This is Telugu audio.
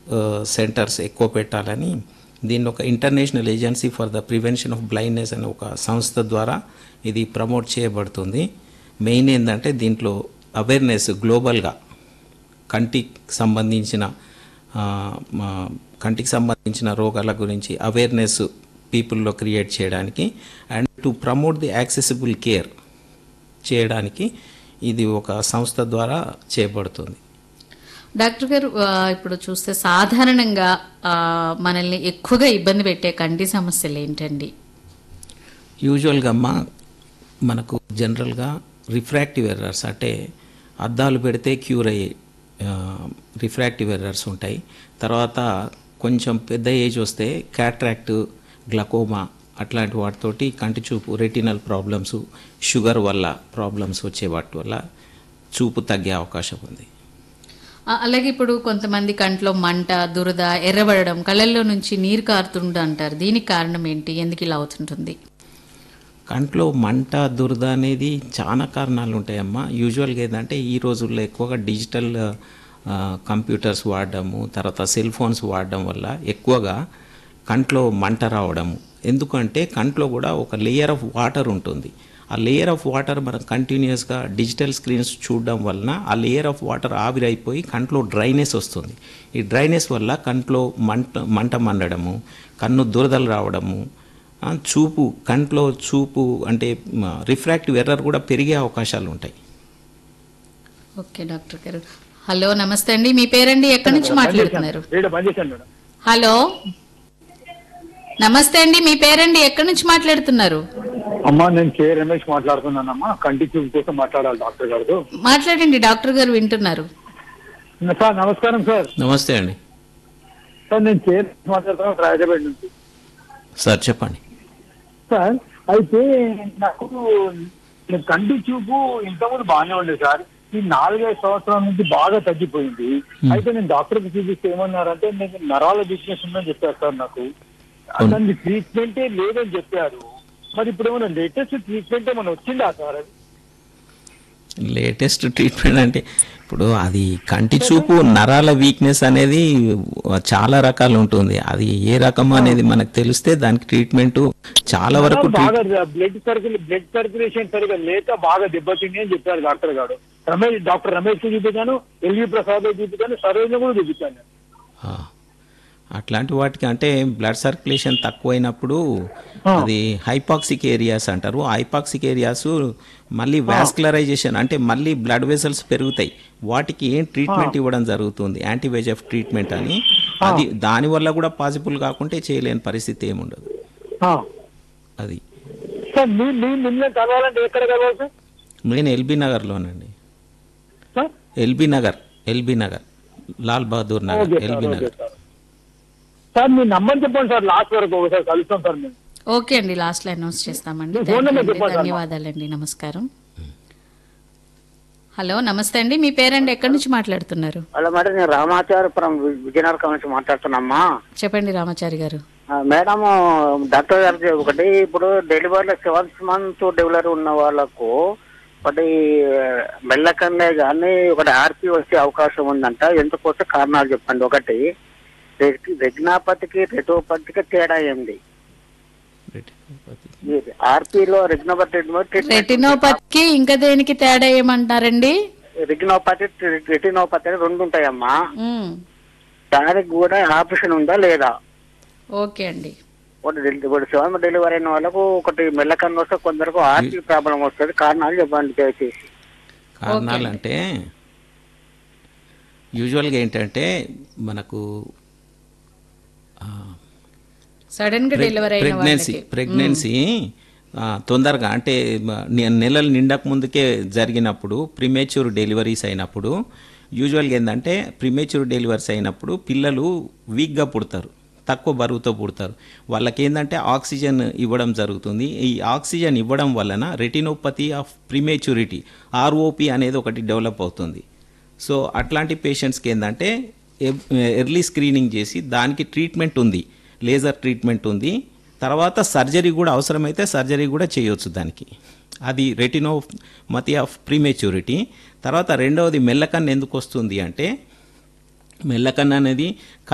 సెంటర్స్ ఎక్కువ పెట్టాలని దీన్ని ఒక international agency for the prevention of blindness అనే ఒక సంస్థ ద్వారా ఇది ప్రమోట్ చేయబడుతుంది మెయిన్ ఏంటంటే దీంట్లో అవేర్నెస్ గ్లోబల్గా కంటికి సంబంధించిన ఆ, మా కంటికి సంబంధించిన రోగాల గురించి అవేర్నెస్ పీపుల్లో క్రియేట్ చేయడానికి and to promote the accessible care చేయడానికి ఇది ఒక సంస్థ ద్వారా చేయబడుతుంది డాక్టర్ గారు ఆ, ఇప్పుడు చూస్తే సాధారణంగా ఆ, మనల్ని ఎక్కువగా ఇబ్బంది పెట్టే కంటి సమస్యలు ఏంటండి యూజువల్గా అమ్మ మనకు జనరల్గా రిఫ్రాక్టివ్ ఎర్రర్స్ అంటే అద్దాలు పెడితే క్యూర్ అయ్యే రిఫ్రాక్టివ్ ఎర్రర్స్ ఉంటాయి తర్వాత కొంచెం పెద్ద ఏజ్ వస్తే క్యాట్రాక్ట్ గ్లకోమా అట్లాంటి వాటితోటి కంటి చూపు రెటినల్ ప్రాబ్లమ్స్ షుగర్ వల్ల ప్రాబ్లమ్స్ వచ్చే వాటి వల్ల చూపు తగ్గే అవకాశం ఉంది ఆ, అలాగే ఇప్పుడు కొంతమంది కంట్లో మంట దురద ఎర్రబడడం కళ్ళల్లో నుంచి నీరు కారుతుండ అంటారు దీనికి కారణం ఏంటి ఎందుకు ఇలా అవుతుంటుంది కంట్లో మంట దురద అనేది చాలా కారణాలు ఉంటాయమ్మా యూజువల్గా ఏంటంటే ఈ రోజుల్లో ఎక్కువగా డిజిటల్ ఆ, కంప్యూటర్స్ వాడడము తర్వాత సెల్ ఫోన్స్ వాడడం వల్ల ఎక్కువగా కంట్లో మంట రావడము ఎందుకంటే కంట్లో కూడా ఒక లేయర్ ఆఫ్ వాటర్ ఉంటుంది ఆ లేయర్ ఆఫ్ వాటర్ మనం కంటిన్యూస్గా డిజిటల్ స్క్రీన్స్ చూడడం వలన ఆ లేయర్ ఆఫ్ వాటర్ ఆవిరైపోయి కంట్లో డ్రైనెస్ వస్తుంది ఈ డ్రైనెస్ వల్ల కంట్లో మంట మంట మండడము కన్ను దురదలు రావడము ఆ, చూపు కంట్లో చూపు అంటే రిఫ్రాక్టివ్ ఎర్రర్ కూడా పెరిగే అవకాశాలు ఉంటాయి ఓకే డాక్టర్ గారు హలో నమస్తే అండి మీ పేరండి ఎక్కడి నుంచి మాట్లాడుతున్నారు రేడియో బంద్ చేశాను మేడం హలో నమస్తే అండి మీ పేరండి ఎక్కడి నుంచి మాట్లాడుతున్నారు అమ్మా నేను కే రమేష్ మాట్లాడుతున్నానమ్మా కంటి చూపు కోసం మాట్లాడాలి డాక్టర్ గారితో మాట్లాడండి డాక్టర్ గారు వింటున్నారు సార్ నమస్కారం సార్ నమస్తే అండి సార్ నేను కే రమేష్ మాట్లాడుతున్నాను రాజాపేట నుంచి సార్ చెప్పండి సార్ అయితే నాకు నేను కంటి చూపు ఇంతకుముందు బాగానే ఉండేది సార్ ఈ నాలుగైదు సంవత్సరాల నుంచి బాగా తగ్గిపోయింది అయితే నేను డాక్టర్ కి చూపిస్తే ఏమన్నారంటే నేను నరాల వీక్నెస్ ఉందని చెప్పారు సార్ నాకు దానికి ట్రీట్మెంటే లేదని చెప్పారు మరి ఇప్పుడు ఏమైనా లేటెస్ట్ ట్రీట్మెంట్ ఏమైనా వచ్చిందా సార్ అది లేటెస్ట్ ట్రీట్మెంట్ అంటే ఇప్పుడు అది కంటి చూపు నరాల వీక్నెస్ అనేది చాలా రకాలు ఉంటుంది అది ఏ రకం అనేది మనకు తెలిస్తే దానికి ట్రీట్మెంట్ చాలా వరకు treat- బాగా బ్లడ్ సర్కిల్ బ్లడ్ సర్క్యులేషన్ సరిగా లేక బాగా దెబ్బతింది అని చెప్పారు డాక్టర్ గారు రమేష్ డాక్టర్ రమేష్ కి చూపించాను ఎల్వి ప్రసాద్ చూపించాను సరోజన కూడా చూపించాను ఆ, అట్లాంటి వాటికి అంటే బ్లడ్ సర్క్యులేషన్ తక్కువైనప్పుడు అది హైపాక్సిక్ ఏరియాస్ అంటారు హైపాక్సిక్ ఏరియాస్ మళ్ళీ వాస్కులరైజేషన్ అంటే మళ్ళీ బ్లడ్ వెసల్స్ పెరుగుతాయి వాటికి ఏం ట్రీట్మెంట్ ఇవ్వడం జరుగుతుంది యాంటీబయోటిక్ ట్రీట్మెంట్ అని అది దాని వల్ల కూడా పాసిబుల్ కాకుంటే చేయలేని పరిస్థితి ఏముండదు అది సార్ మీ మీ మిమ్మల్ని కలవాలంటే ఎక్కడ కలవాలి సార్ నేను ఎల్బీ నగర్లోనండి sir LB Nagar LB Nagar Lal Bahadur Nagar okay sir LB okay Nagar sir sir మీ నంబర్ చెప్పండి సార్ లాస్ట్ వరకు ఒకసారి కలుస్తాం సార్ మేము ఓకే అండి లాస్ట్ లో అనౌన్స్ చేస్తామండి మీ ఫోన్ Thank you నెంబర్ అండి. చెప్పండి అమ్మా. ధన్యవాదాలండి నమస్కారం హలో నమస్తే అండి మీ పేరండి ఎక్కడి నుంచి మాట్లాడుతున్నారు హలో మేడం నేను రామాచారపురం వి- విజయనగరం నుంచి మాట్లాడుతున్నామ్మా చెప్పండి రామాచారి గారు ఆ, మేడం డాక్టర్ గారు ఒకటి ఇప్పుడు డెలివరీలో సెవెంత్ మంత్ డెలివరీ ఉన్న వాళ్ళకు ఒకటి మెల్లకన్నే కానీ ఒకటి ఆర్పి వచ్చే అవకాశం ఉందంట ఎందుకు వస్తే కారణాలు చెప్పండి ఒకటి రెగ్- రెగ్నాపతికి రెటోపతికి తేడా ఏంది ఆర్పిలో రెగ్నోపతి రెటినోపతికి ఇంకా దేనికి తేడా ఏమంటారండి రెగ్నోపతి రెటినోపతి అని రెండు ఉంటాయమ్మా ఉమ్, దానికి కూడా ఆపరేషన్ ఉందా లేదా ఓకే అండి ఒకటి డెలి- ఇప్పుడు సెవెన్ డెలివరీ అయిన వాళ్ళకు ఒకటి మెల్లకన్ను వస్తే కొందరికి ఆర్టీ ప్రాబ్లం వస్తుంది కారణాలు చెప్పండి దయచేసి కారణాలు అంటే యూజువల్గా ఏంటంటే మనకు సడన్ గా డెలివరీ అయిన ప్రెగ్నెన్సీ వాళ్ళకి ప్రెగ్నెన్సీ తొందరగా అంటే మ- నె- నెలలు నిండక ముందుకే జరిగినప్పుడు ప్రిమేచ్యూర్ డెలివరీస్ అయినప్పుడు యూజువల్గా ఏంటంటే ప్రిమేచ్యూర్ డెలివరీస్ అయినప్పుడు పిల్లలు వీక్గా పుడతారు తక్కువ బరువుతో పుడతారు వాళ్ళకి ఏంటంటే ఆక్సిజన్ ఇవ్వడం జరుగుతుంది ఈ ఆక్సిజన్ ఇవ్వడం వలన రెటినోపతి ఆఫ్ ప్రిమేచ్యూరిటీ ఆర్ఓపి అనేది ఒకటి డెవలప్ అవుతుంది సో అట్లాంటి పేషెంట్స్కి ఏంటంటే ఎర్లీ స్క్రీనింగ్ చేసి దానికి ట్రీట్మెంట్ ఉంది లేజర్ ట్రీట్మెంట్ ఉంది తర్వాత సర్జరీ కూడా అవసరమైతే సర్జరీ కూడా చేయొచ్చు దానికి అది రెటినోమతి ఆఫ్ ప్రీమెచ్యూరిటీ తర్వాత రెండవది మెల్లకన్ను ఎందుకు వస్తుంది అంటే మెల్లకన్ను అనేది